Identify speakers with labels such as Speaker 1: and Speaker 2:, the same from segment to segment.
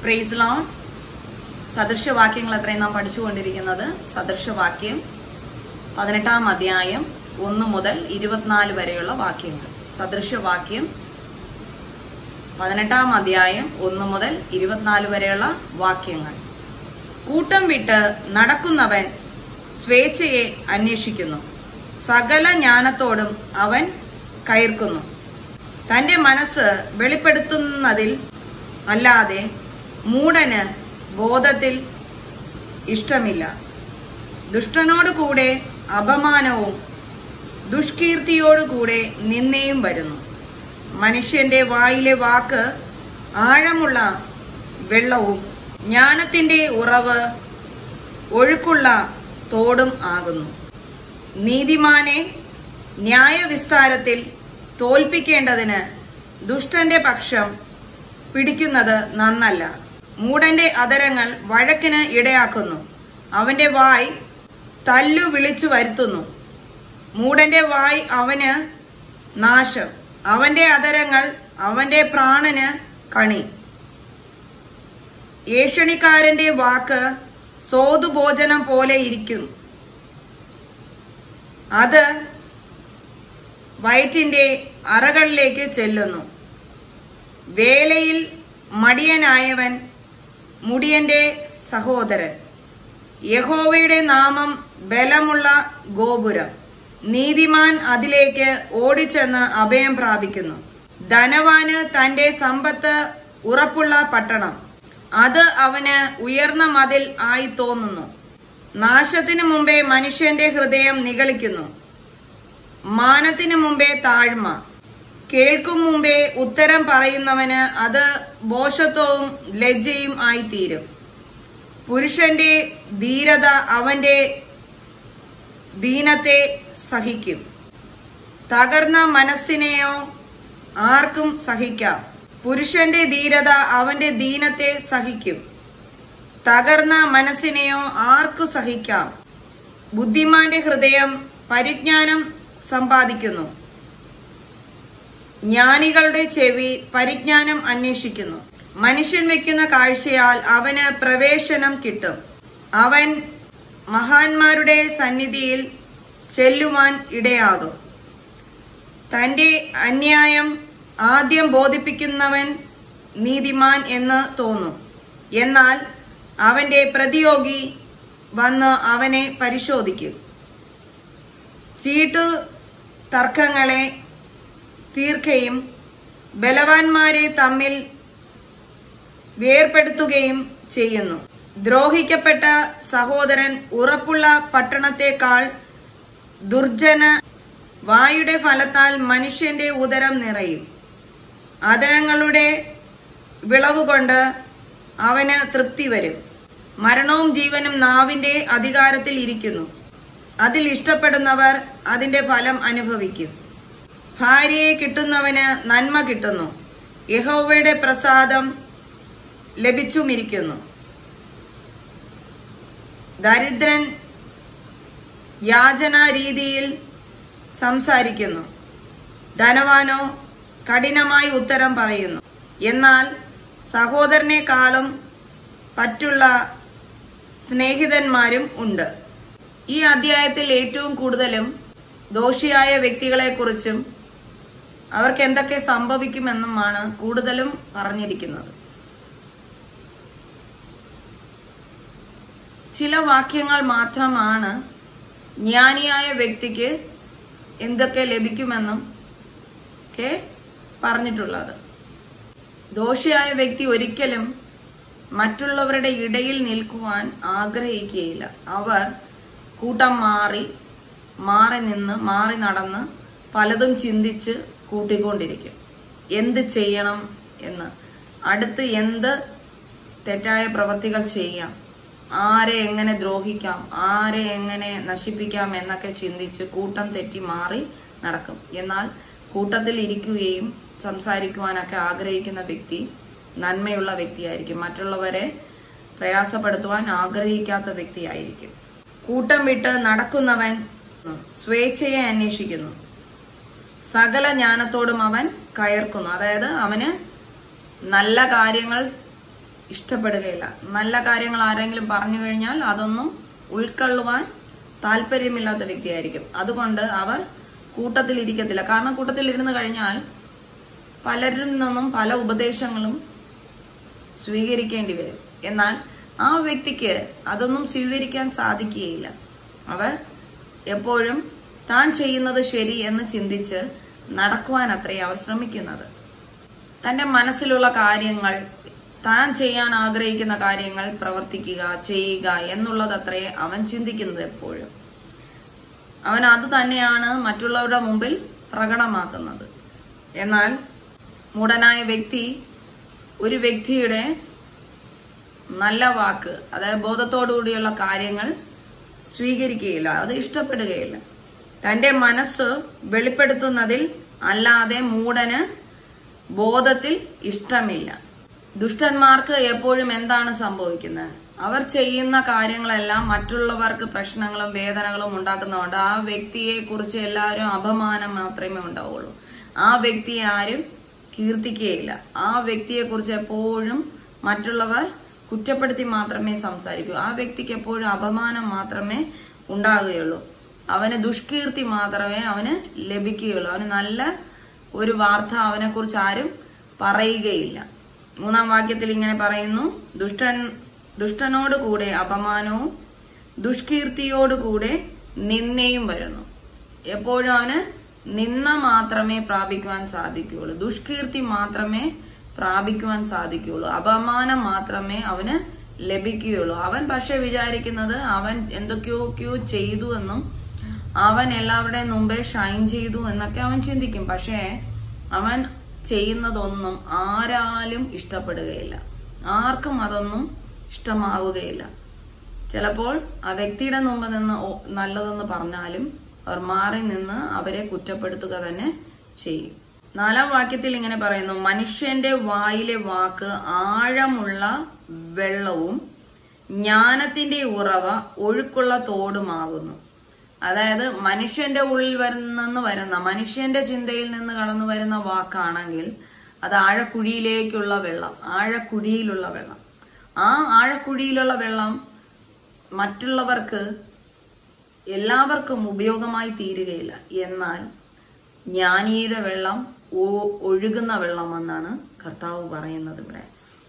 Speaker 1: price loan സദൃശവാക്യങ്ങൾ അത്രയും നാം പഠിച്ചുകൊണ്ടിരിക്കുന്നത് സദൃശവാക്യം പതിനെട്ടാം അധ്യായം ഒന്ന് മുതൽ ഇരുപത്തിനാല് വരെയുള്ള വാക്യങ്ങൾ സദൃശവാക്യം പതിനെട്ടാം അധ്യായം ഒന്ന് മുതൽ ഇരുപത്തിനാല് വരെയുള്ള വാക്യങ്ങൾ കൂട്ടം വിട്ട് നടക്കുന്നവൻ സ്വേച്ഛയെ അന്വേഷിക്കുന്നു സകല ജ്ഞാനത്തോടും അവൻ കയർക്കുന്നു തന്റെ മനസ്സ് വെളിപ്പെടുത്തുന്നതിൽ അല്ലാതെ മൂടന് ബോധത്തിൽ ഇഷ്ടമില്ല ദുഷ്ടനോട് കൂടെ അപമാനവും ദുഷ്കീർത്തിയോടുകൂടെ നിന്നയും വരുന്നു മനുഷ്യന്റെ വായിലെ വാക്ക് ആഴമുള്ള വെള്ളവും ജ്ഞാനത്തിന്റെ ഉറവ് ഒഴുക്കുള്ള തോടും ആകുന്നു നീതിമാനെ ന്യായവിസ്താരത്തിൽ തോൽപ്പിക്കേണ്ടതിന് ദുഷ്ടന്റെ പക്ഷം പിടിക്കുന്നത് നന്നല്ല മൂടന്റെ അതരങ്ങൾ വഴക്കിന് ഇടയാക്കുന്നു അവന്റെ വായ് തല്ലു വിളിച്ചു വരുത്തുന്നു മൂടന്റെ വായ് അവന് നാശം അവന്റെ അതരങ്ങൾ അവന്റെ പ്രാണന് കണി ഏഷണിക്കാരന്റെ വാക്ക് സോതുഭോജനം പോലെ ഇരിക്കും അത് വയറ്റിന്റെ അറകളിലേക്ക് ചെല്ലുന്നു വേലയിൽ മടിയനായവൻ മുടിയന്റെ സഹോദരൻ യഹോവയുടെ നാമം ബലമുള്ള ഗോപുരം നീതിമാൻ അതിലേക്ക് ഓടിച്ചെന്ന് അഭയം പ്രാപിക്കുന്നു ധനവാന് തന്റെ സമ്പത്ത് ഉറപ്പുള്ള പട്ടണം അത് അവന് ഉയർന്ന മതിൽ ആയി തോന്നുന്നു നാശത്തിനു മുമ്പേ മനുഷ്യന്റെ ഹൃദയം നിഗളിക്കുന്നു മാനത്തിനു മുമ്പേ താഴ്മ കേൾക്കും മുമ്പേ ഉത്തരം പറയുന്നവന് അത് ബോഷത്വവും ലജ്ജയും ആയിത്തീരും പുരുഷന്റെ ധീരത അവന്റെ ദീനത്തെ സഹിക്കും തകർന്ന മനസ്സിനെയോ ആർക്കും സഹിക്കാം പുരുഷന്റെ ധീരത അവന്റെ ദീനത്തെ സഹിക്കും തകർന്ന മനസ്സിനെയോ ആർക്കു സഹിക്കാം ബുദ്ധിമാന്റെ ഹൃദയം പരിജ്ഞാനം സമ്പാദിക്കുന്നു ജ്ഞാനികളുടെ ചെവി പരിജ്ഞാനം അന്വേഷിക്കുന്നു മനുഷ്യൻ വെക്കുന്ന കാഴ്ചയാൽ അവന് പ്രവേശനം കിട്ടും അവൻ മഹാന്മാരുടെ സന്നിധിയിൽ ചെല്ലുവാൻ ഇടയാകും തന്റെ അന്യായം ആദ്യം ബോധിപ്പിക്കുന്നവൻ നീതിമാൻ എന്ന് തോന്നും എന്നാൽ അവന്റെ പ്രതിയോഗി വന്ന് അവനെ പരിശോധിക്കും ചീട്ടു തർക്കങ്ങളെ തീർക്കുകയും ബലവാന്മാരെ തമ്മിൽ വേർപെടുത്തുകയും ചെയ്യുന്നു ദ്രോഹിക്കപ്പെട്ട സഹോദരൻ ഉറപ്പുള്ള പട്ടണത്തെക്കാൾ ദുർജന വായുടെ ഫലത്താൽ മനുഷ്യന്റെ ഉദരം നിറയും അതരങ്ങളുടെ വിളവുകൊണ്ട് അവന് തൃപ്തി വരും മരണവും ജീവനും നാവിന്റെ അധികാരത്തിൽ ഇരിക്കുന്നു അതിൽ ഇഷ്ടപ്പെടുന്നവർ അതിന്റെ ഫലം അനുഭവിക്കും ഭാര്യയെ കിട്ടുന്നവന് നന്മ കിട്ടുന്നു യഹോവയുടെ പ്രസാദം ലഭിച്ചുമിരിക്കുന്നു ദരിദ്രൻ യാചന രീതിയിൽ സംസാരിക്കുന്നു ധനവാനോ കഠിനമായി ഉത്തരം പറയുന്നു എന്നാൽ സഹോദരനേക്കാളും പറ്റുള്ള സ്നേഹിതന്മാരും ഉണ്ട് ഈ അധ്യായത്തിൽ ഏറ്റവും കൂടുതലും ദോഷിയായ വ്യക്തികളെക്കുറിച്ചും അവർക്ക് എന്തൊക്കെ സംഭവിക്കുമെന്നുമാണ് കൂടുതലും പറഞ്ഞിരിക്കുന്നത് ചില വാക്യങ്ങൾ മാത്രമാണ് ജ്ഞാനിയായ വ്യക്തിക്ക് എന്തൊക്കെ ലഭിക്കുമെന്നും ഒക്കെ പറഞ്ഞിട്ടുള്ളത് ദോഷിയായ വ്യക്തി ഒരിക്കലും മറ്റുള്ളവരുടെ ഇടയിൽ നിൽക്കുവാൻ ആഗ്രഹിക്കുകയില്ല അവർ കൂട്ടം മാറി മാറി നിന്ന് മാറി നടന്ന് പലതും ചിന്തിച്ച് കൂട്ടിക്കൊണ്ടിരിക്കും എന്ത് ചെയ്യണം എന്ന് അടുത്ത് എന്ത് തെറ്റായ പ്രവൃത്തികൾ ചെയ്യാം ആരെ എങ്ങനെ ദ്രോഹിക്കാം ആരെ എങ്ങനെ നശിപ്പിക്കാം എന്നൊക്കെ ചിന്തിച്ച് കൂട്ടം തെറ്റി മാറി നടക്കും എന്നാൽ കൂട്ടത്തിൽ ഇരിക്കുകയും സംസാരിക്കുവാനൊക്കെ ആഗ്രഹിക്കുന്ന വ്യക്തി നന്മയുള്ള വ്യക്തിയായിരിക്കും മറ്റുള്ളവരെ പ്രയാസപ്പെടുത്തുവാൻ ആഗ്രഹിക്കാത്ത വ്യക്തിയായിരിക്കും കൂട്ടം വിട്ട് നടക്കുന്നവൻ സ്വേച്ഛയെ അന്വേഷിക്കുന്നു സകല ജ്ഞാനത്തോടും അവൻ കയർക്കുന്നു അതായത് അവന് നല്ല കാര്യങ്ങൾ ഇഷ്ടപ്പെടുകയില്ല നല്ല കാര്യങ്ങൾ ആരെങ്കിലും പറഞ്ഞു കഴിഞ്ഞാൽ അതൊന്നും ഉൾക്കൊള്ളുവാൻ താല്പര്യമില്ലാത്ത വ്യക്തിയായിരിക്കും അതുകൊണ്ട് അവർ കൂട്ടത്തിൽ ഇരിക്കത്തില്ല കാരണം കൂട്ടത്തിൽ ഇരുന്ന് കഴിഞ്ഞാൽ പലരിൽ നിന്നും പല ഉപദേശങ്ങളും സ്വീകരിക്കേണ്ടി വരും എന്നാൽ ആ വ്യക്തിക്ക് അതൊന്നും സ്വീകരിക്കാൻ സാധിക്കുകയില്ല അവർ എപ്പോഴും താൻ ചെയ്യുന്നത് ശരി എന്ന് ചിന്തിച്ച് നടക്കുവാൻ അത്രേ അവർ ശ്രമിക്കുന്നത് തന്റെ മനസ്സിലുള്ള കാര്യങ്ങൾ താൻ ചെയ്യാൻ ആഗ്രഹിക്കുന്ന കാര്യങ്ങൾ പ്രവർത്തിക്കുക ചെയ്യുക എന്നുള്ളതത്രേ അവൻ ചിന്തിക്കുന്നത് എപ്പോഴും അവൻ അത് തന്നെയാണ് മറ്റുള്ളവരുടെ മുമ്പിൽ പ്രകടമാക്കുന്നത് എന്നാൽ മൂടനായ വ്യക്തി ഒരു വ്യക്തിയുടെ നല്ല വാക്ക് അതായത് ബോധത്തോടുകൂടിയുള്ള കാര്യങ്ങൾ സ്വീകരിക്കുകയില്ല അത് ഇഷ്ടപ്പെടുകയില്ല തന്റെ മനസ്സ് വെളിപ്പെടുത്തുന്നതിൽ അല്ലാതെ മൂടന് ബോധത്തിൽ ഇഷ്ടമില്ല ദുഷ്ടന്മാർക്ക് എപ്പോഴും എന്താണ് സംഭവിക്കുന്നത് അവർ ചെയ്യുന്ന കാര്യങ്ങളെല്ലാം മറ്റുള്ളവർക്ക് പ്രശ്നങ്ങളും വേദനകളും ഉണ്ടാക്കുന്നതുകൊണ്ട് ആ വ്യക്തിയെ കുറിച്ച് എല്ലാവരും അപമാനം മാത്രമേ ഉണ്ടാവുള്ളൂ ആ വ്യക്തിയെ ആരും കീർത്തിക്കുകയില്ല ആ വ്യക്തിയെ കുറിച്ച് എപ്പോഴും മറ്റുള്ളവർ കുറ്റപ്പെടുത്തി മാത്രമേ സംസാരിക്കൂ ആ വ്യക്തിക്ക് എപ്പോഴും അപമാനം മാത്രമേ ഉണ്ടാകുകയുള്ളൂ അവന് ദുഷ്കീർത്തി മാത്രമേ അവന് ലഭിക്കുകയുള്ളൂ അവന് നല്ല ഒരു വാർത്ത അവനെ കുറിച്ച് ആരും പറയുകയില്ല മൂന്നാം വാക്യത്തിൽ ഇങ്ങനെ പറയുന്നു ദുഷ്ടൻ ദുഷ്ടനോട് കൂടെ അപമാനവും ദുഷ്കീർത്തിയോട് കൂടെ നിന്നയും വരുന്നു എപ്പോഴും അവന് നിന്ന മാത്രമേ പ്രാപിക്കുവാൻ സാധിക്കുകയുള്ളൂ ദുഷ്കീർത്തി മാത്രമേ പ്രാപിക്കുവാൻ സാധിക്കുകയുള്ളൂ അപമാനം മാത്രമേ അവന് ലഭിക്കുകയുള്ളൂ അവൻ പക്ഷെ വിചാരിക്കുന്നത് അവൻ എന്തൊക്കെയൊക്കെയോ ചെയ്തു എന്നും അവൻ എല്ലാവരുടെയും മുമ്പേ ഷൈൻ ചെയ്തു എന്നൊക്കെ അവൻ ചിന്തിക്കും പക്ഷേ അവൻ ചെയ്യുന്നതൊന്നും ആരാലും ഇഷ്ടപ്പെടുകയില്ല ആർക്കും അതൊന്നും ഇഷ്ടമാവുകയില്ല ചിലപ്പോൾ ആ വ്യക്തിയുടെ മുമ്പ് നിന്ന് ഓ, നല്ലതെന്ന് പറഞ്ഞാലും അവർ മാറി നിന്ന് അവരെ കുറ്റപ്പെടുത്തുക തന്നെ ചെയ്യും നാലാം വാക്യത്തിൽ ഇങ്ങനെ പറയുന്നു മനുഷ്യന്റെ വായിലെ വാക്ക് ആഴമുള്ള വെള്ളവും ജ്ഞാനത്തിന്റെ ഉറവ ഒഴുക്കുള്ള തോടുമാകുന്നു അതായത് മനുഷ്യന്റെ ഉള്ളിൽ വരുന്നെന്ന് വരുന്ന മനുഷ്യന്റെ ചിന്തയിൽ നിന്ന് കടന്നു വരുന്ന വാക്കാണെങ്കിൽ അത് ആഴക്കുഴിയിലേക്കുള്ള വെള്ളം ആഴക്കുഴിയിലുള്ള വെള്ളം ആ ആഴക്കുഴിയിലുള്ള വെള്ളം മറ്റുള്ളവർക്ക് എല്ലാവർക്കും ഉപയോഗമായി തീരുകയില്ല എന്നാൽ ജ്ഞാനിയുടെ വെള്ളം ഒ- ഒഴുകുന്ന വെള്ളമെന്നാണ് കർത്താവ് പറയുന്നത് ഇവിടെ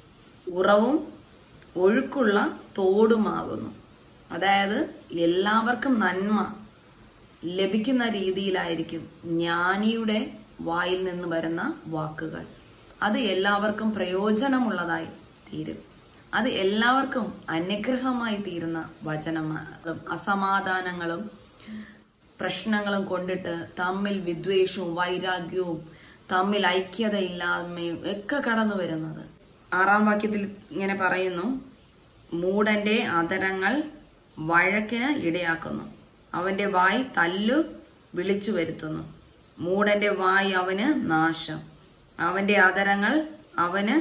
Speaker 1: ഉറവും ഒഴുക്കുള്ള തോടുമാകുന്നു അതായത് എല്ലാവർക്കും നന്മ ലഭിക്കുന്ന രീതിയിലായിരിക്കും ജ്ഞാനിയുടെ വായിൽ നിന്ന് വരുന്ന വാക്കുകൾ അത് എല്ലാവർക്കും പ്രയോജനമുള്ളതായി തീരും അത് എല്ലാവർക്കും അനുഗ്രഹമായി തീരുന്ന വചനങ്ങളും അസമാധാനങ്ങളും പ്രശ്നങ്ങളും കൊണ്ടിട്ട് തമ്മിൽ വിദ്വേഷവും വൈരാഗ്യവും തമ്മിൽ ഐക്യതയില്ലായ്മയും ഒക്കെ കടന്നു വരുന്നത് ആറാം വാക്യത്തിൽ ഇങ്ങനെ പറയുന്നു മൂടന്റെ അതരങ്ങൾ വഴക്കിന് ഇടയാക്കുന്നു അവന്റെ വായി തല്ലു വിളിച്ചു വരുത്തുന്നു മൂടന്റെ വായി അവന് നാശം അവന്റെ അതരങ്ങൾ അവന്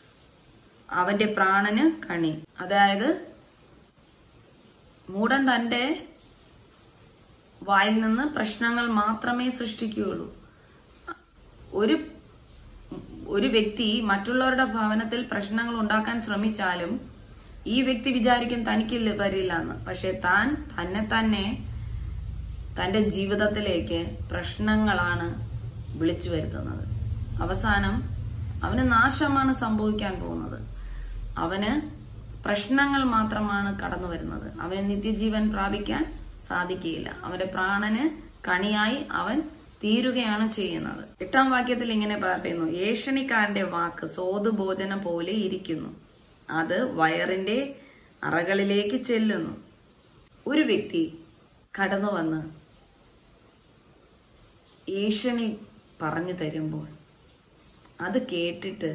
Speaker 1: അവന്റെ പ്രാണന് കണി അതായത് മൂടൻ തന്റെ വായിൽ നിന്ന് പ്രശ്നങ്ങൾ മാത്രമേ സൃഷ്ടിക്കുകയുള്ളൂ ഒരു ഒരു വ്യക്തി മറ്റുള്ളവരുടെ ഭവനത്തിൽ പ്രശ്നങ്ങൾ ഉണ്ടാക്കാൻ ശ്രമിച്ചാലും ഈ വ്യക്തി വിചാരിക്കും തനിക്ക് വരില്ല എന്ന് പക്ഷെ താൻ തന്നെ തന്നെ തന്റെ ജീവിതത്തിലേക്ക് പ്രശ്നങ്ങളാണ് വിളിച്ചു വരുത്തുന്നത് അവസാനം അവന് നാശമാണ് സംഭവിക്കാൻ പോകുന്നത് അവന് പ്രശ്നങ്ങൾ മാത്രമാണ് കടന്നു വരുന്നത് അവന് നിത്യജീവൻ പ്രാപിക്കാൻ സാധിക്കുകയില്ല അവന്റെ പ്രാണന് കണിയായി അവൻ തീരുകയാണ് ചെയ്യുന്നത് എട്ടാം വാക്യത്തിൽ ഇങ്ങനെ പറയുന്നു ഏഷണിക്കാരന്റെ വാക്ക് സോതുഭോജനം പോലെ ഇരിക്കുന്നു അത് വയറിന്റെ അറകളിലേക്ക് ചെല്ലുന്നു ഒരു വ്യക്തി കടന്നു വന്ന് ഏഷണി പറഞ്ഞു തരുമ്പോൾ അത് കേട്ടിട്ട്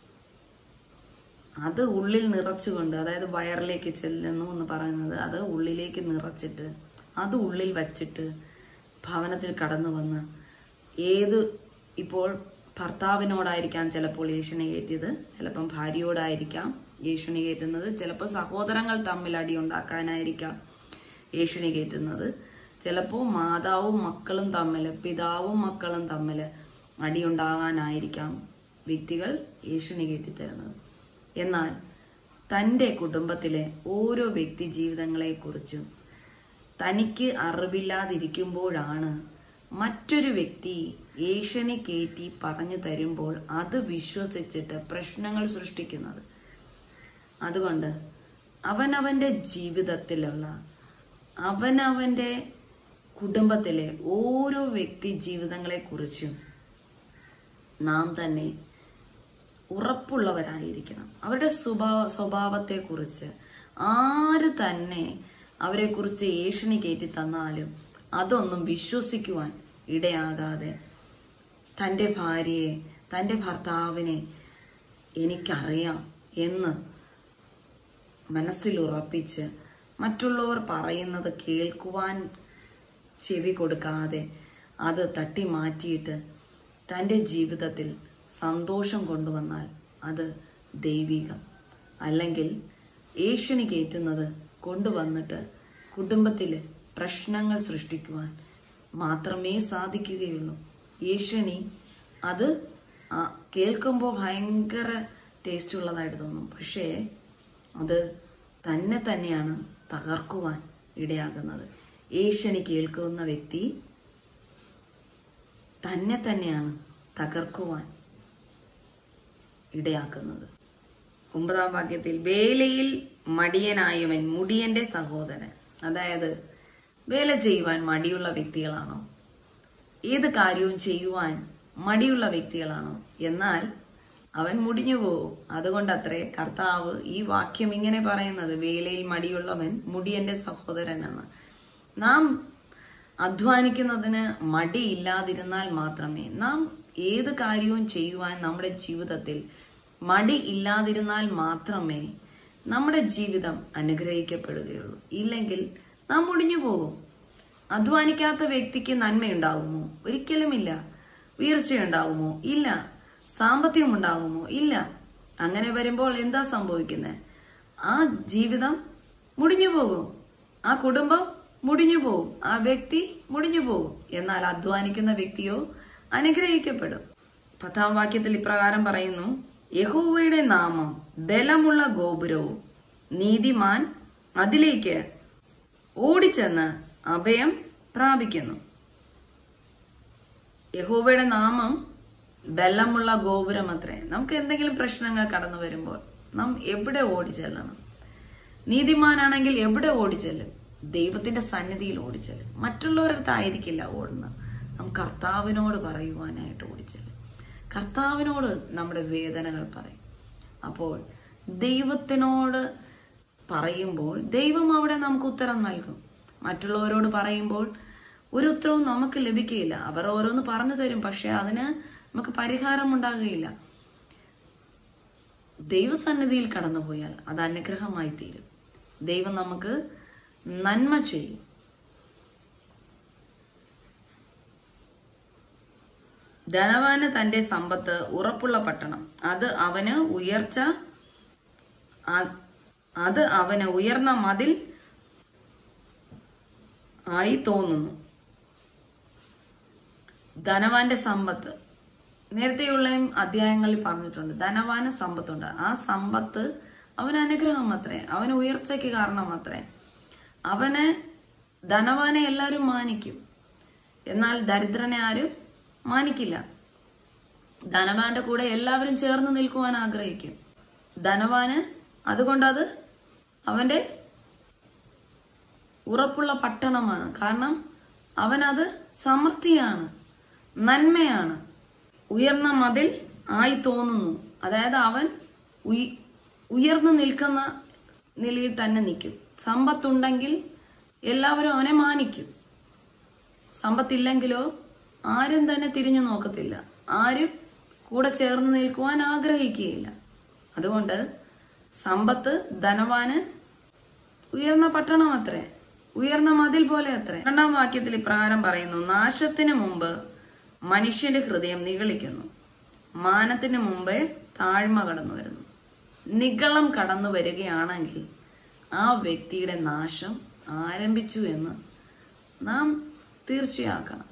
Speaker 1: അത് ഉള്ളിൽ നിറച്ചുകൊണ്ട് അതായത് വയറിലേക്ക് ചെല്ലുന്നു എന്ന് പറയുന്നത് അത് ഉള്ളിലേക്ക് നിറച്ചിട്ട് അത് ഉള്ളിൽ വച്ചിട്ട് ഭവനത്തിൽ കടന്നു വന്ന് ഏത് ഇപ്പോൾ ഭർത്താവിനോടായിരിക്കാം ചിലപ്പോൾ ഏഷണി കയറ്റിയത് ചിലപ്പം ഭാര്യയോടായിരിക്കാം ഏഷണി കയറ്റുന്നത് ചിലപ്പോൾ സഹോദരങ്ങൾ തമ്മിൽ അടി ഉണ്ടാക്കാനായിരിക്കാം ഏഷണി കയറ്റുന്നത് ചിലപ്പോൾ മാതാവും മക്കളും തമ്മിൽ പിതാവും മക്കളും തമ്മിൽ അടിയുണ്ടാകാനായിരിക്കാം വ്യക്തികൾ ഏഷണി കയറ്റിത്തരുന്നത് എന്നാൽ തന്റെ കുടുംബത്തിലെ ഓരോ വ്യക്തി ജീവിതങ്ങളെക്കുറിച്ചും തനിക്ക് അറിവില്ലാതിരിക്കുമ്പോഴാണ് മറ്റൊരു വ്യക്തി ഏഷണി കയറ്റി പറഞ്ഞു തരുമ്പോൾ അത് വിശ്വസിച്ചിട്ട് പ്രശ്നങ്ങൾ സൃഷ്ടിക്കുന്നത് അതുകൊണ്ട് അവനവന്റെ ജീവിതത്തിലുള്ള അവനവന്റെ കുടുംബത്തിലെ ഓരോ വ്യക്തി ജീവിതങ്ങളെക്കുറിച്ചും നാം തന്നെ ഉറപ്പുള്ളവരായിരിക്കണം അവരുടെ സ്വഭാവ സ്വഭാവത്തെക്കുറിച്ച് ആര് തന്നെ അവരെക്കുറിച്ച് ഏഷണി കയറ്റി തന്നാലും അതൊന്നും വിശ്വസിക്കുവാൻ ഇടയാകാതെ തൻ്റെ ഭാര്യയെ തൻ്റെ ഭർത്താവിനെ എനിക്കറിയാം എന്ന് മനസ്സിൽ ഉറപ്പിച്ച് മറ്റുള്ളവർ പറയുന്നത് കേൾക്കുവാൻ ചെവി കൊടുക്കാതെ അത് തട്ടി മാറ്റിയിട്ട് തൻ്റെ ജീവിതത്തിൽ സന്തോഷം കൊണ്ടുവന്നാൽ അത് ദൈവികം അല്ലെങ്കിൽ ഏഷ്യണി കയറ്റുന്നത് കൊണ്ടുവന്നിട്ട് കുടുംബത്തിൽ പ്രശ്നങ്ങൾ സൃഷ്ടിക്കുവാൻ മാത്രമേ സാധിക്കുകയുള്ളൂ ഏഷ്യണി അത് ആ കേൾക്കുമ്പോൾ ഭയങ്കര ടേസ്റ്റ് ഉള്ളതായിട്ട് തോന്നും പക്ഷേ അത് തന്നെ തന്നെയാണ് തകർക്കുവാൻ ഇടയാകുന്നത് ഏഷ്യണി കേൾക്കുന്ന വ്യക്തി തന്നെ തന്നെയാണ് തകർക്കുവാൻ ഇടയാക്കുന്നത് ഒമ്പതാം വാക്യത്തിൽ വേലയിൽ മടിയനായവൻ മുടിയന്റെ സഹോദരൻ അതായത് വേല ചെയ്യുവാൻ മടിയുള്ള വ്യക്തികളാണോ ഏത് കാര്യവും ചെയ്യുവാൻ മടിയുള്ള വ്യക്തികളാണോ എന്നാൽ അവൻ മുടിഞ്ഞു പോകും അതുകൊണ്ടത്രേ കർത്താവ് ഈ വാക്യം ഇങ്ങനെ പറയുന്നത് വേലയിൽ മടിയുള്ളവൻ മുടിയന്റെ സഹോദരൻ എന്ന് നാം അധ്വാനിക്കുന്നതിന് മടിയില്ലാതിരുന്നാൽ മാത്രമേ നാം ഏത് കാര്യവും ചെയ്യുവാൻ നമ്മുടെ ജീവിതത്തിൽ മടി ഇല്ലാതിരുന്നാൽ മാത്രമേ നമ്മുടെ ജീവിതം അനുഗ്രഹിക്കപ്പെടുകയുള്ളൂ ഇല്ലെങ്കിൽ നാം മുടിഞ്ഞു പോകും അധ്വാനിക്കാത്ത വ്യക്തിക്ക് നന്മയുണ്ടാകുമോ ഒരിക്കലുമില്ല വീഴ്ചയുണ്ടാകുമോ ഇല്ല സാമ്പത്തികം ഉണ്ടാകുമോ ഇല്ല അങ്ങനെ വരുമ്പോൾ എന്താ സംഭവിക്കുന്നത് ആ ജീവിതം മുടിഞ്ഞു പോകും ആ കുടുംബം മുടിഞ്ഞു പോകും ആ വ്യക്തി മുടിഞ്ഞു പോകും എന്നാൽ അധ്വാനിക്കുന്ന വ്യക്തിയോ അനുഗ്രഹിക്കപ്പെടും പത്താം വാക്യത്തിൽ ഇപ്രകാരം പറയുന്നു യഹോവയുടെ നാമം ബലമുള്ള ഗോപുരവും നീതിമാൻ അതിലേക്ക് ഓടിച്ചെന്ന് അഭയം പ്രാപിക്കുന്നു യഹോവയുടെ നാമം ബലമുള്ള ഗോപുരം അത്രേ നമുക്ക് എന്തെങ്കിലും പ്രശ്നങ്ങൾ കടന്നു വരുമ്പോൾ നാം എവിടെ ഓടിച്ചെല്ലണം നീതിമാനാണെങ്കിൽ എവിടെ ഓടിച്ചെല്ലും ദൈവത്തിന്റെ സന്നിധിയിൽ ഓടിച്ചെല്ലും മറ്റുള്ളവരുടെ ആയിരിക്കില്ല ഓടുന്നത് നാം കർത്താവിനോട് പറയുവാനായിട്ട് ഓടിച്ചെല്ലും കർത്താവിനോട് നമ്മുടെ വേദനകൾ പറയും അപ്പോൾ ദൈവത്തിനോട് പറയുമ്പോൾ ദൈവം അവിടെ നമുക്ക് ഉത്തരം നൽകും മറ്റുള്ളവരോട് പറയുമ്പോൾ ഒരു ഉത്തരവും നമുക്ക് ലഭിക്കുകയില്ല അവർ ഓരോന്ന് പറഞ്ഞു തരും പക്ഷെ അതിന് നമുക്ക് പരിഹാരം ഉണ്ടാകുകയില്ല ദൈവസന്നിധിയിൽ കടന്നുപോയാൽ അത് അനുഗ്രഹമായി തീരും ദൈവം നമുക്ക് നന്മ ചെയ്യും ധനവാന് തന്റെ സമ്പത്ത് ഉറപ്പുള്ള പട്ടണം അത് അവന് ഉയർച്ച ആ- അത് അവന് ഉയർന്ന മതിൽ ആയി തോന്നുന്നു ധനവാന്റെ സമ്പത്ത് നേരത്തെയുള്ള അധ്യായങ്ങളിൽ പറഞ്ഞിട്ടുണ്ട് ധനവാന് സമ്പത്തുണ്ട് ആ സമ്പത്ത് അവന് അനുഗ്രഹം അത്രേ അവന് ഉയർച്ചയ്ക്ക് കാരണം അത്രേ അവനെ ധനവാനെ എല്ലാവരും മാനിക്കും എന്നാൽ ദരിദ്രനെ ആരും മാനിക്കില്ല ധനവാന്റെ കൂടെ എല്ലാവരും ചേർന്ന് നിൽക്കുവാൻ ആഗ്രഹിക്കും ധനവാന് അതുകൊണ്ട് അത് അവന്റെ ഉറപ്പുള്ള പട്ടണമാണ് കാരണം അവനത് സമൃദ്ധിയാണ് നന്മയാണ് ഉയർന്ന മതിൽ ആയി തോന്നുന്നു അതായത് അവൻ ഉയ- ഉയർന്നു നിൽക്കുന്ന നിലയിൽ തന്നെ നിൽക്കും സമ്പത്തുണ്ടെങ്കിൽ എല്ലാവരും അവനെ മാനിക്കും സമ്പത്തില്ലെങ്കിലോ ആരും തന്നെ തിരിഞ്ഞു നോക്കത്തില്ല ആരും കൂടെ ചേർന്ന് നിൽക്കുവാൻ ആഗ്രഹിക്കുകയില്ല അതുകൊണ്ട് സമ്പത്ത് ധനവാന് ഉയർന്ന പട്ടണം അത്രേ ഉയർന്ന മതിൽ പോലെ അത്രേ രണ്ടാം വാക്യത്തിൽ ഇപ്രകാരം പറയുന്നു നാശത്തിന് മുമ്പ് മനുഷ്യന്റെ ഹൃദയം നിഗളിക്കുന്നു മാനത്തിന് മുമ്പേ താഴ്മ കടന്നു വരുന്നു നിഗളം കടന്നു വരികയാണെങ്കിൽ ആ വ്യക്തിയുടെ നാശം ആരംഭിച്ചു എന്ന് നാം തീർച്ചയാക്കണം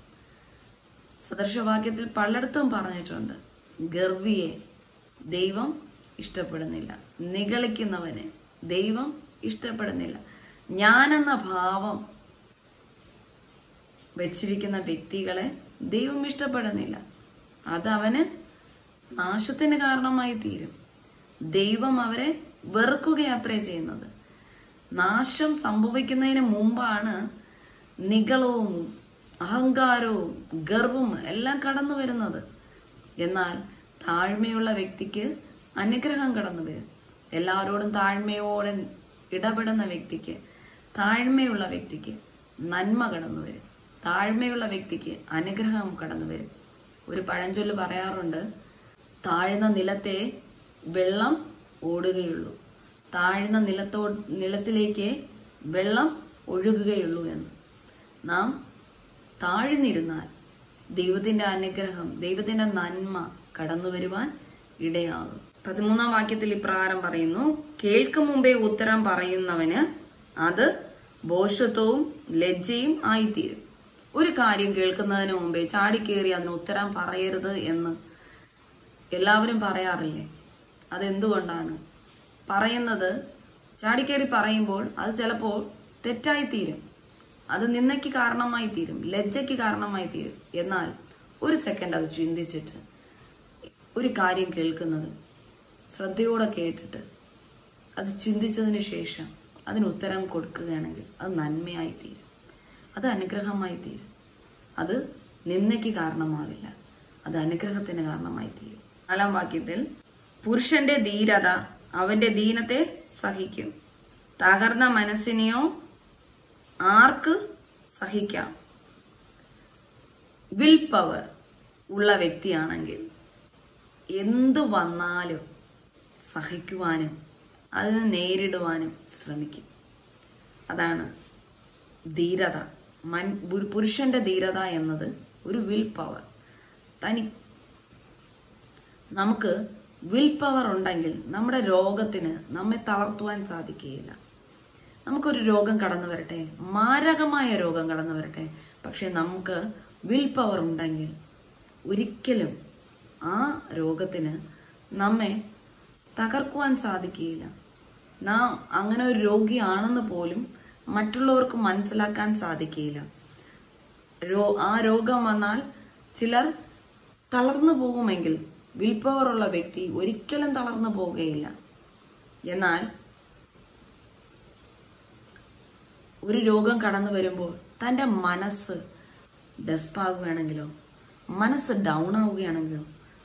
Speaker 1: സദൃശവാക്യത്തിൽ പലയിടത്തും പറഞ്ഞിട്ടുണ്ട് ഗർവിയെ ദൈവം ഇഷ്ടപ്പെടുന്നില്ല നിഗളിക്കുന്നവനെ ദൈവം ഇഷ്ടപ്പെടുന്നില്ല ഞാനെന്ന ഭാവം വെച്ചിരിക്കുന്ന വ്യക്തികളെ ദൈവം ഇഷ്ടപ്പെടുന്നില്ല അത് അവന് നാശത്തിന് കാരണമായി തീരും ദൈവം അവരെ വെറുക്കുകയാത്രേ ചെയ്യുന്നത് നാശം സംഭവിക്കുന്നതിന് മുമ്പാണ് നികളവും അഹങ്കാരവും ഗർവും എല്ലാം കടന്നു വരുന്നത് എന്നാൽ താഴ്മയുള്ള വ്യക്തിക്ക് അനുഗ്രഹം കടന്നു വരും എല്ലാവരോടും താഴ്മയോടെ ഇടപെടുന്ന വ്യക്തിക്ക് താഴ്മയുള്ള വ്യക്തിക്ക് നന്മ കടന്നു വരും താഴ്മയുള്ള വ്യക്തിക്ക് അനുഗ്രഹം കടന്നു വരും ഒരു പഴഞ്ചൊല്ല് പറയാറുണ്ട് താഴ്ന്ന നിലത്തെ വെള്ളം ഓടുകയുള്ളൂ താഴ്ന്ന നിലത്തോ നിലത്തിലേക്ക് വെള്ളം ഒഴുകുകയുള്ളൂ എന്ന് നാം താഴ്ന്നിരുന്നാൽ ദൈവത്തിന്റെ അനുഗ്രഹം ദൈവത്തിന്റെ നന്മ കടന്നു വരുവാൻ ഇടയാകും പതിമൂന്നാം വാക്യത്തിൽ ഇപ്രകാരം പറയുന്നു കേൾക്കും മുമ്പേ ഉത്തരം പറയുന്നവന് അത് ബോഷത്വവും ലജ്ജയും ആയിത്തീരും ഒരു കാര്യം കേൾക്കുന്നതിന് മുമ്പേ ചാടിക്കേറി അതിന് ഉത്തരം പറയരുത് എന്ന് എല്ലാവരും പറയാറില്ലേ അതെന്തുകൊണ്ടാണ് പറയുന്നത് ചാടിക്കേറി പറയുമ്പോൾ അത് ചിലപ്പോൾ തെറ്റായി തീരും അത് നിന്നയ്ക്ക് കാരണമായി തീരും ലജ്ജയ്ക്ക് കാരണമായി തീരും എന്നാൽ ഒരു സെക്കൻഡ് അത് ചിന്തിച്ചിട്ട് ഒരു കാര്യം കേൾക്കുന്നത് ശ്രദ്ധയോടെ കേട്ടിട്ട് അത് ചിന്തിച്ചതിന് ശേഷം അതിന് ഉത്തരം കൊടുക്കുകയാണെങ്കിൽ അത് നന്മയായി തീരും അത് അനുഗ്രഹമായി തീരും അത് നിന്നയ്ക്ക് കാരണമാവില്ല അത് അനുഗ്രഹത്തിന് കാരണമായി തീരും നാലാം വാക്യത്തിൽ പുരുഷന്റെ ധീരത അവന്റെ ദീനത്തെ സഹിക്കും തകർന്ന മനസ്സിനെയോ ആർക്ക് സഹിക്കാം വിൽ പവർ ഉള്ള വ്യക്തിയാണെങ്കിൽ എന്തു വന്നാലും സഹിക്കുവാനും അതിനെ നേരിടുവാനും ശ്രമിക്കും അതാണ് ധീരത മൻ പുരു- പുരുഷന്റെ ധീരത എന്നത് ഒരു വിൽ പവർ തനി നമുക്ക് വിൽ പവർ ഉണ്ടെങ്കിൽ നമ്മുടെ രോഗത്തിന് നമ്മെ തളർത്തുവാൻ സാധിക്കുകയില്ല നമുക്കൊരു രോഗം കടന്നു വരട്ടെ മാരകമായ രോഗം കടന്നു വരട്ടെ പക്ഷെ നമുക്ക് വിൽ പവർ ഉണ്ടെങ്കിൽ ഒരിക്കലും ആ രോഗത്തിന് നമ്മെ തകർക്കുവാൻ സാധിക്കുകയില്ല നാം അങ്ങനെ ഒരു രോഗിയാണെന്ന് പോലും മറ്റുള്ളവർക്ക് മനസ്സിലാക്കാൻ സാധിക്കുകയില്ല രോ ആ രോഗം വന്നാൽ ചിലർ തളർന്നു പോകുമെങ്കിൽ വിൽ പവർ ഉള്ള വ്യക്തി ഒരിക്കലും തളർന്നു പോവുകയില്ല എന്നാൽ ഒരു രോഗം കടന്നു വരുമ്പോൾ തന്റെ മനസ്സ് ഡെസ്പാകുകയാണെങ്കിലോ മനസ്സ് ഡൗൺ ആവുകയാണെങ്കിലോ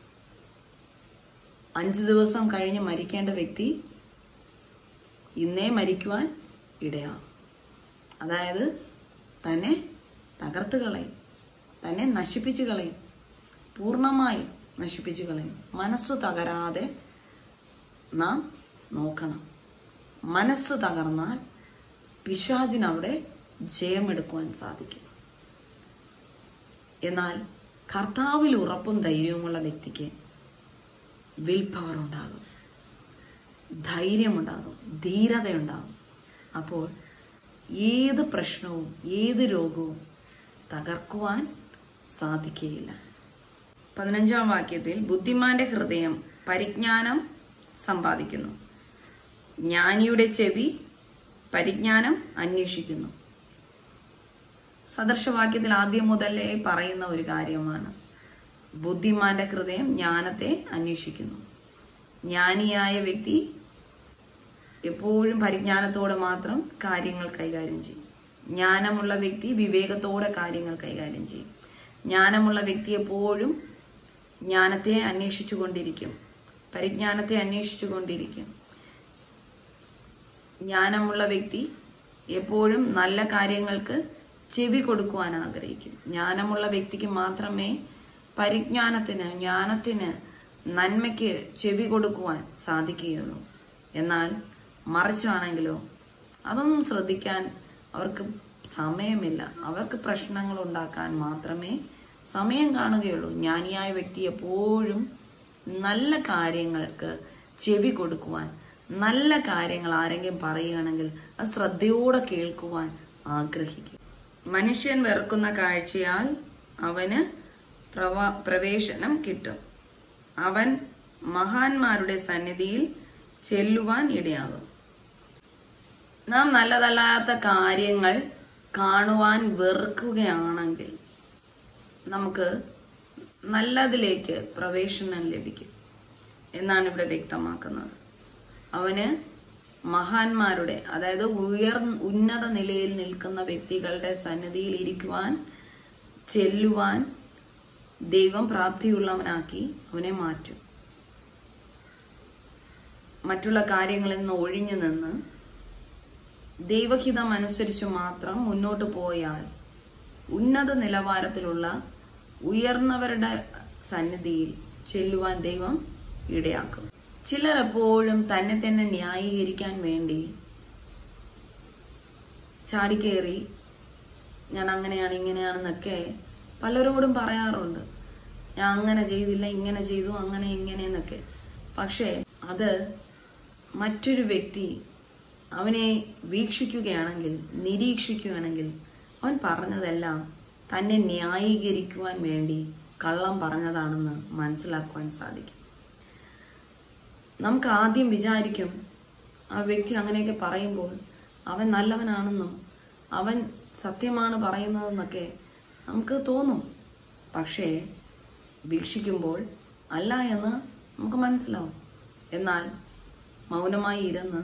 Speaker 1: അഞ്ചു ദിവസം കഴിഞ്ഞ് മരിക്കേണ്ട വ്യക്തി ഇന്നേ മരിക്കുവാൻ ഇടയാകും അതായത് തന്നെ തകർത്ത് കളയും തന്നെ നശിപ്പിച്ചു കളയും പൂർണ്ണമായി നശിപ്പിച്ചു കളയും മനസ്സു തകരാതെ നാം നോക്കണം മനസ്സ് തകർന്നാൽ പിശാചിന് അവിടെ ജയമെടുക്കുവാൻ സാധിക്കും എന്നാൽ കർത്താവിൽ ഉറപ്പും ധൈര്യവുമുള്ള വ്യക്തിക്ക് വിൽ പവർ ഉണ്ടാകും ധൈര്യമുണ്ടാകും ധീരതയുണ്ടാകും അപ്പോൾ ഏത് പ്രശ്നവും ഏത് രോഗവും തകർക്കുവാൻ സാധിക്കുകയില്ല പതിനഞ്ചാം വാക്യത്തിൽ ബുദ്ധിമാന്റെ ഹൃദയം പരിജ്ഞാനം സമ്പാദിക്കുന്നു ജ്ഞാനിയുടെ ചെവി പരിജ്ഞാനം അന്വേഷിക്കുന്നു സദർശവാക്യത്തിൽ ആദ്യം മുതലേ പറയുന്ന ഒരു കാര്യമാണ് ബുദ്ധിമാന്റെ ഹൃദയം ജ്ഞാനത്തെ അന്വേഷിക്കുന്നു ജ്ഞാനിയായ വ്യക്തി എപ്പോഴും പരിജ്ഞാനത്തോടെ മാത്രം കാര്യങ്ങൾ കൈകാര്യം ചെയ്യും ജ്ഞാനമുള്ള വ്യക്തി വിവേകത്തോടെ കാര്യങ്ങൾ കൈകാര്യം ചെയ്യും ജ്ഞാനമുള്ള വ്യക്തി എപ്പോഴും ജ്ഞാനത്തെ അന്വേഷിച്ചു കൊണ്ടിരിക്കും പരിജ്ഞാനത്തെ അന്വേഷിച്ചു കൊണ്ടിരിക്കും ജ്ഞാനമുള്ള വ്യക്തി എപ്പോഴും നല്ല കാര്യങ്ങൾക്ക് ചെവി കൊടുക്കുവാൻ ആഗ്രഹിക്കും ജ്ഞാനമുള്ള വ്യക്തിക്ക് മാത്രമേ പരിജ്ഞാനത്തിന് ജ്ഞാനത്തിന് നന്മയ്ക്ക് ചെവി കൊടുക്കുവാൻ സാധിക്കുകയുള്ളൂ എന്നാൽ മറിച്ചാണെങ്കിലോ അതൊന്നും ശ്രദ്ധിക്കാൻ അവർക്ക് സമയമില്ല അവർക്ക് പ്രശ്നങ്ങൾ ഉണ്ടാക്കാൻ മാത്രമേ സമയം കാണുകയുള്ളൂ ജ്ഞാനിയായ വ്യക്തി എപ്പോഴും നല്ല കാര്യങ്ങൾക്ക് ചെവി കൊടുക്കുവാൻ നല്ല കാര്യങ്ങൾ ആരെങ്കിലും പറയുകയാണെങ്കിൽ അത് ശ്രദ്ധയോടെ കേൾക്കുവാൻ ആഗ്രഹിക്കും മനുഷ്യൻ വെറുക്കുന്ന കാഴ്ചയാൽ അവന് പ്രവ പ്രവേശനം കിട്ടും അവൻ മഹാന്മാരുടെ സന്നിധിയിൽ ചെല്ലുവാൻ ഇടയാകും നാം നല്ലതല്ലാത്ത കാര്യങ്ങൾ കാണുവാൻ വെറുക്കുകയാണെങ്കിൽ നമുക്ക് നല്ലതിലേക്ക് പ്രവേശനം ലഭിക്കും എന്നാണ് ഇവിടെ വ്യക്തമാക്കുന്നത് അവന് മഹാന്മാരുടെ അതായത് ഉയർ ഉന്നത നിലയിൽ നിൽക്കുന്ന വ്യക്തികളുടെ സന്നിധിയിൽ ഇരിക്കുവാൻ ചെല്ലുവാൻ ദൈവം പ്രാപ്തിയുള്ളവനാക്കി അവനെ മാറ്റും മറ്റുള്ള കാര്യങ്ങളിൽ നിന്ന് ഒഴിഞ്ഞു നിന്ന് ദൈവഹിതം അനുസരിച്ച് മാത്രം മുന്നോട്ട് പോയാൽ ഉന്നത നിലവാരത്തിലുള്ള ഉയർന്നവരുടെ സന്നിധിയിൽ ചെല്ലുവാൻ ദൈവം ഇടയാക്കും ചിലർ എപ്പോഴും തന്നെ തന്നെ ന്യായീകരിക്കാൻ വേണ്ടി ചാടിക്കേറി ഞാൻ അങ്ങനെയാണ് ഇങ്ങനെയാണെന്നൊക്കെ പലരോടും പറയാറുണ്ട് ഞാൻ അങ്ങനെ ചെയ്തില്ല ഇങ്ങനെ ചെയ്തു അങ്ങനെ ഇങ്ങനെ എന്നൊക്കെ പക്ഷേ അത് മറ്റൊരു വ്യക്തി അവനെ വീക്ഷിക്കുകയാണെങ്കിൽ നിരീക്ഷിക്കുകയാണെങ്കിൽ അവൻ പറഞ്ഞതെല്ലാം തന്നെ ന്യായീകരിക്കുവാൻ വേണ്ടി കള്ളം പറഞ്ഞതാണെന്ന് മനസ്സിലാക്കുവാൻ സാധിക്കും നമുക്ക് ആദ്യം വിചാരിക്കും ആ വ്യക്തി അങ്ങനെയൊക്കെ പറയുമ്പോൾ അവൻ നല്ലവനാണെന്നും അവൻ സത്യമാണ് പറയുന്നതെന്നൊക്കെ നമുക്ക് തോന്നും പക്ഷേ വീക്ഷിക്കുമ്പോൾ അല്ല എന്ന് നമുക്ക് മനസ്സിലാവും എന്നാൽ മൗനമായി ഇരുന്ന്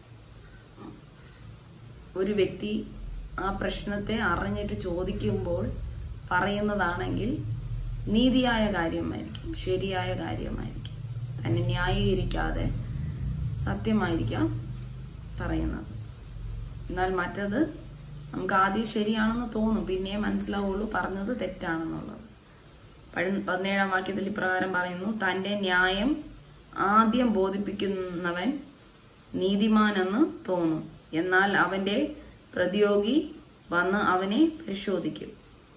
Speaker 1: ഒരു വ്യക്തി ആ പ്രശ്നത്തെ അറിഞ്ഞിട്ട് ചോദിക്കുമ്പോൾ പറയുന്നതാണെങ്കിൽ നീതിയായ കാര്യമായിരിക്കും ശരിയായ കാര്യമായിരിക്കും തന്നെ ന്യായീകരിക്കാതെ സത്യമായിരിക്കാം പറയുന്നത് എന്നാൽ മറ്റത് നമുക്ക് ആദ്യം ശരിയാണെന്ന് തോന്നും പിന്നെ മനസ്സിലാവുള്ളൂ പറഞ്ഞത് തെറ്റാണെന്നുള്ളത് പഴ- പതിനേഴാം വാക്യത്തിൽ ഇപ്രകാരം പറയുന്നു തന്റെ ന്യായം ആദ്യം ബോധിപ്പിക്കുന്നവൻ നീതിമാനെന്ന് തോന്നും എന്നാൽ അവന്റെ പ്രതിയോഗി വന്ന് അവനെ പരിശോധിക്കും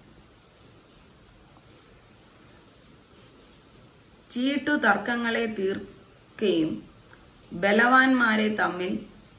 Speaker 1: ചീട്ടു തർക്കങ്ങളെ തീർക്കുകയും ബലവാന്മാരെ തമ്മിൽ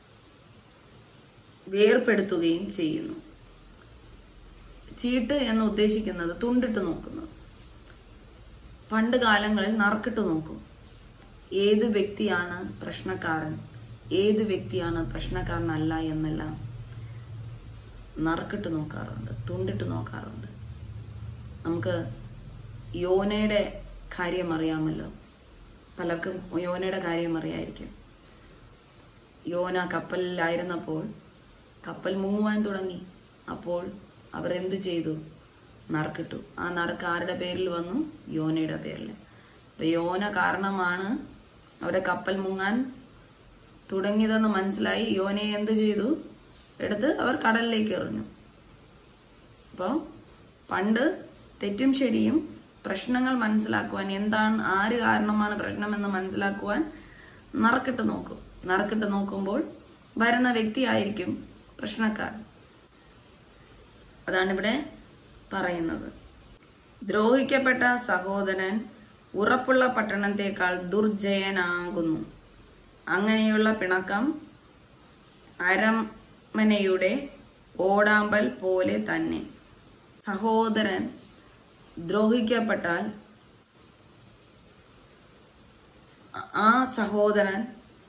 Speaker 1: വേർപെടുത്തുകയും ചെയ്യുന്നു ചീട്ട് എന്ന് ഉദ്ദേശിക്കുന്നത് തുണ്ടിട്ട് നോക്കുന്നത് പണ്ട് കാലങ്ങളിൽ നറുക്കിട്ട് നോക്കും ഏത് വ്യക്തിയാണ് പ്രശ്നക്കാരൻ ഏത് വ്യക്തിയാണ് പ്രശ്നക്കാരനല്ല എന്നെല്ലാം നറുക്കിട്ട് നോക്കാറുണ്ട് തുണ്ടിട്ട് നോക്കാറുണ്ട് നമുക്ക് യോനയുടെ കാര്യം അറിയാമല്ലോ പലർക്കും യോനയുടെ കാര്യം അറിയായിരിക്കും യോന കപ്പലിലായിരുന്നപ്പോൾ കപ്പൽ മുങ്ങുവാൻ തുടങ്ങി അപ്പോൾ അവർ എന്ത് ചെയ്തു നറുക്കിട്ടു ആ നറുക്ക് ആരുടെ പേരിൽ വന്നു യോനയുടെ പേരിൽ അപ്പൊ യോന കാരണമാണ് അവരെ കപ്പൽ മുങ്ങാൻ തുടങ്ങിയതെന്ന് മനസ്സിലായി യോനയെ എന്ത് ചെയ്തു എടുത്ത് അവർ കടലിലേക്ക് എറിഞ്ഞു അപ്പോൾ പണ്ട് തെറ്റും ശരിയും പ്രശ്നങ്ങൾ മനസ്സിലാക്കുവാൻ എന്താണ് ആര് കാരണമാണ് പ്രശ്നമെന്ന് മനസ്സിലാക്കുവാൻ നറുക്കിട്ട് നോക്കും നറുക്കിട്ട് നോക്കുമ്പോൾ വരുന്ന വ്യക്തിയായിരിക്കും പ്രശ്നക്കാരൻ അതാണ് ഇവിടെ പറയുന്നത് ദ്രോഹിക്കപ്പെട്ട സഹോദരൻ ഉറപ്പുള്ള പട്ടണത്തേക്കാൾ ദുർജയനാകുന്നു അങ്ങനെയുള്ള പിണക്കം അരമനയുടെ ഓടാമ്പൽ പോലെ തന്നെ സഹോദരൻ ദ്രോഹിക്കപ്പെട്ടാൽ ആ സഹോദരൻ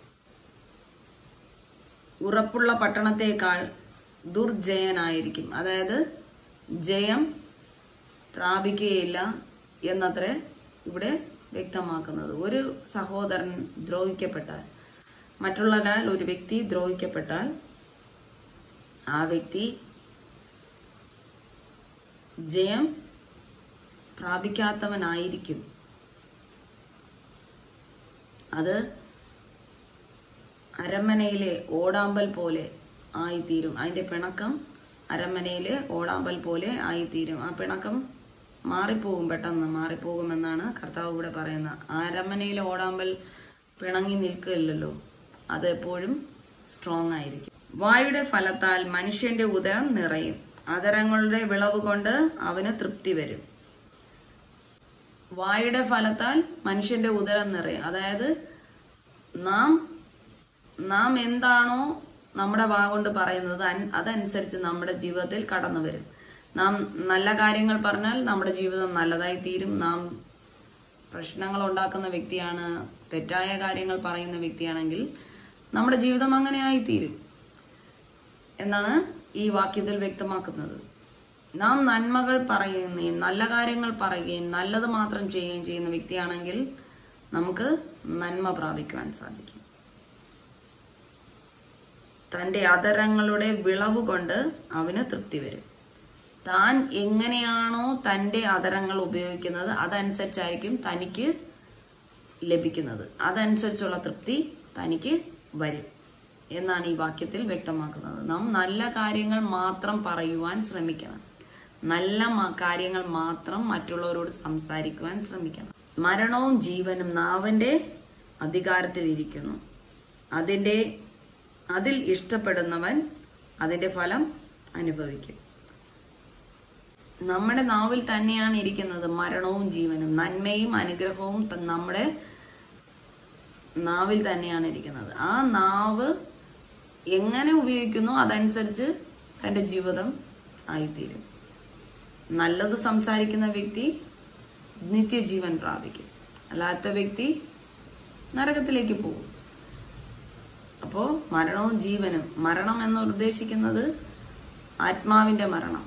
Speaker 1: ഉറപ്പുള്ള പട്ടണത്തേക്കാൾ ദുർജയനായിരിക്കും അതായത് ജയം പ്രാപിക്കുകയില്ല എന്നത്രേ ഇവിടെ വ്യക്തമാക്കുന്നത് ഒരു സഹോദരൻ ദ്രോഹിക്കപ്പെട്ടാൽ മറ്റുള്ളവരാൽ ഒരു വ്യക്തി ദ്രോഹിക്കപ്പെട്ടാൽ ആ വ്യക്തി ജയം പ്രാപിക്കാത്തവനായിരിക്കും അത് അരമനയിലെ ഓടാമ്പൽ പോലെ ആയിത്തീരും അതിന്റെ പിണക്കം അരമനയിലെ ഓടാമ്പൽ പോലെ ആയിത്തീരും ആ പിണക്കം മാറിപ്പോകും പെട്ടെന്ന് മാറിപ്പോകുമെന്നാണ് കർത്താവ് ഇവിടെ പറയുന്നത് അരമനയിലെ ഓടാമ്പൽ പിണങ്ങി നിൽക്കില്ലല്ലോ അത് എപ്പോഴും സ്ട്രോങ് ആയിരിക്കും വായുടെ ഫലത്താൽ മനുഷ്യന്റെ ഉദരം നിറയും അതരങ്ങളുടെ വിളവ് കൊണ്ട് അവന് തൃപ്തി വരും വായുടെ ഫലത്താൽ മനുഷ്യന്റെ ഉദരം നിറയും അതായത് നാം നാം എന്താണോ നമ്മുടെ വാ കൊണ്ട് പറയുന്നത് അൻ- അതനുസരിച്ച് നമ്മുടെ ജീവിതത്തിൽ കടന്നു വരും നാം നല്ല കാര്യങ്ങൾ പറഞ്ഞാൽ നമ്മുടെ ജീവിതം നല്ലതായി തീരും നാം പ്രശ്നങ്ങൾ ഉണ്ടാക്കുന്ന വ്യക്തിയാണ് തെറ്റായ കാര്യങ്ങൾ പറയുന്ന വ്യക്തിയാണെങ്കിൽ നമ്മുടെ ജീവിതം അങ്ങനെ ആയിത്തീരും എന്നാണ് ഈ വാക്യത്തിൽ വ്യക്തമാക്കുന്നത് നാം നന്മകൾ പറയുകയും നല്ല കാര്യങ്ങൾ പറയുകയും നല്ലത് മാത്രം ചെയ്യുകയും ചെയ്യുന്ന വ്യക്തിയാണെങ്കിൽ നമുക്ക് നന്മ പ്രാപിക്കുവാൻ സാധിക്കും തന്റെ അതരങ്ങളുടെ വിളവ് കൊണ്ട് അവന് തൃപ്തി വരും താൻ എങ്ങനെയാണോ തന്റെ അതരങ്ങൾ ഉപയോഗിക്കുന്നത് അതനുസരിച്ചായിരിക്കും തനിക്ക് ലഭിക്കുന്നത് അതനുസരിച്ചുള്ള തൃപ്തി തനിക്ക് വരും എന്നാണ് ഈ വാക്യത്തിൽ വ്യക്തമാക്കുന്നത് നാം നല്ല കാര്യങ്ങൾ മാത്രം പറയുവാൻ ശ്രമിക്കണം നല്ല മ- കാര്യങ്ങൾ മാത്രം മറ്റുള്ളവരോട് സംസാരിക്കുവാൻ ശ്രമിക്കണം മരണവും ജീവനും നാവിന്റെ അധികാരത്തിൽ ഇരിക്കുന്നു അതിന്റെ അതിൽ ഇഷ്ടപ്പെടുന്നവൻ അതിന്റെ ഫലം അനുഭവിക്കും നമ്മുടെ നാവിൽ തന്നെയാണ് ഇരിക്കുന്നത് മരണവും ജീവനും നന്മയും അനുഗ്രഹവും ത- നമ്മുടെ നാവിൽ തന്നെയാണ് ഇരിക്കുന്നത് ആ നാവ് എങ്ങനെ ഉപയോഗിക്കുന്നു അതനുസരിച്ച് തന്റെ ജീവിതം ആയിത്തീരും നല്ലത് സംസാരിക്കുന്ന വ്യക്തി നിത്യജീവൻ പ്രാപിക്കും അല്ലാത്ത വ്യക്തി നരകത്തിലേക്ക് പോകും അപ്പോ മരണവും ജീവനും മരണം എന്ന് ഉദ്ദേശിക്കുന്നത് ആത്മാവിന്റെ മരണം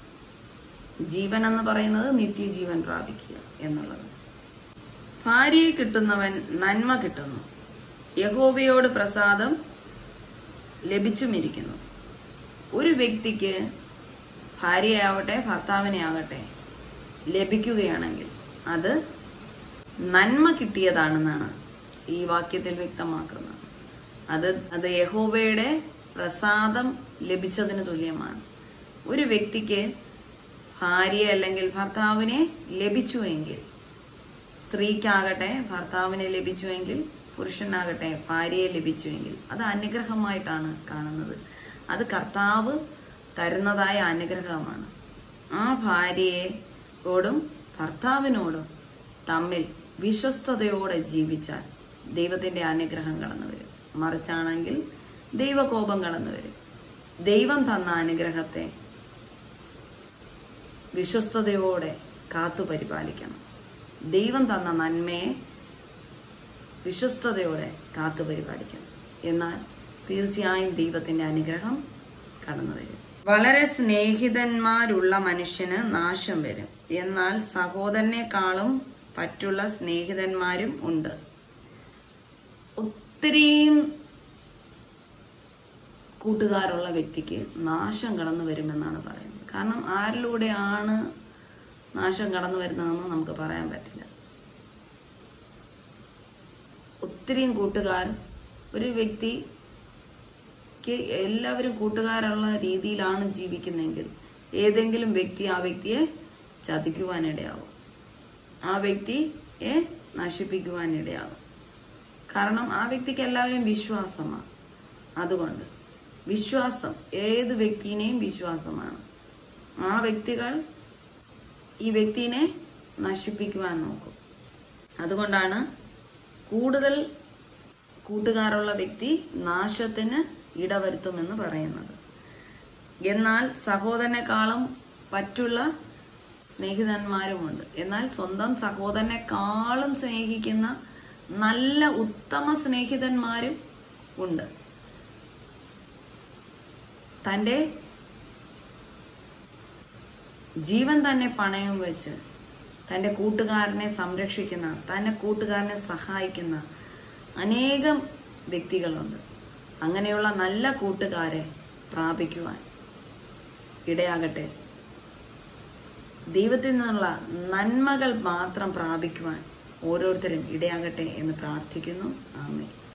Speaker 1: ജീവൻ എന്ന് പറയുന്നത് നിത്യജീവൻ പ്രാപിക്കുക എന്നുള്ളത് ഭാര്യയെ കിട്ടുന്നവൻ നന്മ കിട്ടുന്നു യഹോവയോട് പ്രസാദം ലഭിച്ചുമിരിക്കുന്നു ഒരു വ്യക്തിക്ക് ഭാര്യയാവട്ടെ ഭർത്താവിനെ ആകട്ടെ ലഭിക്കുകയാണെങ്കിൽ അത് നന്മ കിട്ടിയതാണെന്നാണ് ഈ വാക്യത്തിൽ വ്യക്തമാക്കുന്നത് അത് അത് യഹോവയുടെ പ്രസാദം ലഭിച്ചതിന് തുല്യമാണ് ഒരു വ്യക്തിക്ക് ഭാര്യ അല്ലെങ്കിൽ ഭർത്താവിനെ ലഭിച്ചുവെങ്കിൽ സ്ത്രീക്കാകട്ടെ ഭർത്താവിനെ ലഭിച്ചുവെങ്കിൽ പുരുഷനാകട്ടെ ഭാര്യയെ ലഭിച്ചുവെങ്കിൽ അത് അനുഗ്രഹമായിട്ടാണ് കാണുന്നത് അത് കർത്താവ് തരുന്നതായ അനുഗ്രഹമാണ് ആ ഭാര്യയോടും ഭർത്താവിനോടും തമ്മിൽ വിശ്വസ്തയോടെ ജീവിച്ചാൽ ദൈവത്തിന്റെ അനുഗ്രഹം കടന്നു വരും മറിച്ചാണെങ്കിൽ ദൈവകോപം കടന്നു വരും ദൈവം തന്ന അനുഗ്രഹത്തെ വിശ്വസ്തയോടെ കാത്തു പരിപാലിക്കണം ദൈവം തന്ന നന്മയെ വിശ്വസ്തയോടെ കാത്തു പരിപാലിക്കണം എന്നാൽ തീർച്ചയായും ദൈവത്തിന്റെ അനുഗ്രഹം കടന്നു വരും വളരെ സ്നേഹിതന്മാരുള്ള മനുഷ്യന് നാശം വരും എന്നാൽ സഹോദരനേക്കാളും പറ്റുള്ള സ്നേഹിതന്മാരും ഉണ്ട് ഒത്തിരിയും കൂട്ടുകാരുള്ള വ്യക്തിക്ക് നാശം കടന്നു വരുമെന്നാണ് പറയുന്നത് കാരണം ആരിലൂടെയാണ് നാശം കടന്നു വരുന്നതെന്ന് നമുക്ക് പറയാൻ പറ്റില്ല ഒത്തിരിയും കൂട്ടുകാർ ഒരു വ്യക്തിക്ക് എല്ലാവരും കൂട്ടുകാരുള്ള രീതിയിലാണ് ജീവിക്കുന്നതെങ്കിൽ ഏതെങ്കിലും വ്യക്തി ആ വ്യക്തിയെ ചതിക്കുവാനിടയാവും ആ വ്യക്തിയെ നശിപ്പിക്കുവാനിടയാവും കാരണം ആ വ്യക്തിക്ക് എല്ലാവരും വിശ്വാസമാണ് അതുകൊണ്ട് വിശ്വാസം ഏത് വ്യക്തിനെയും വിശ്വാസമാണ് ആ വ്യക്തികൾ ഈ വ്യക്തിനെ നശിപ്പിക്കുവാൻ നോക്കും അതുകൊണ്ടാണ് കൂടുതൽ കൂട്ടുകാരുള്ള വ്യക്തി നാശത്തിന് ഇടവരുത്തുമെന്ന് പറയുന്നത് എന്നാൽ സഹോദരനേക്കാളും പറ്റുള്ള സ്നേഹിതന്മാരുമുണ്ട് എന്നാൽ സ്വന്തം സഹോദരനേക്കാളും സ്നേഹിക്കുന്ന നല്ല ഉത്തമ സ്നേഹിതന്മാരും ഉണ്ട് തന്റെ ജീവൻ തന്നെ പണയം വെച്ച് തന്റെ കൂട്ടുകാരനെ സംരക്ഷിക്കുന്ന തന്റെ കൂട്ടുകാരനെ സഹായിക്കുന്ന അനേകം വ്യക്തികളുണ്ട് അങ്ങനെയുള്ള നല്ല കൂട്ടുകാരെ പ്രാപിക്കുവാൻ ഇടയാകട്ടെ ദൈവത്തിൽ നിന്നുള്ള നന്മകൾ മാത്രം പ്രാപിക്കുവാൻ ഓരോരുത്തരും ഇടയാകട്ടെ എന്ന് പ്രാർത്ഥിക്കുന്നു ആമേ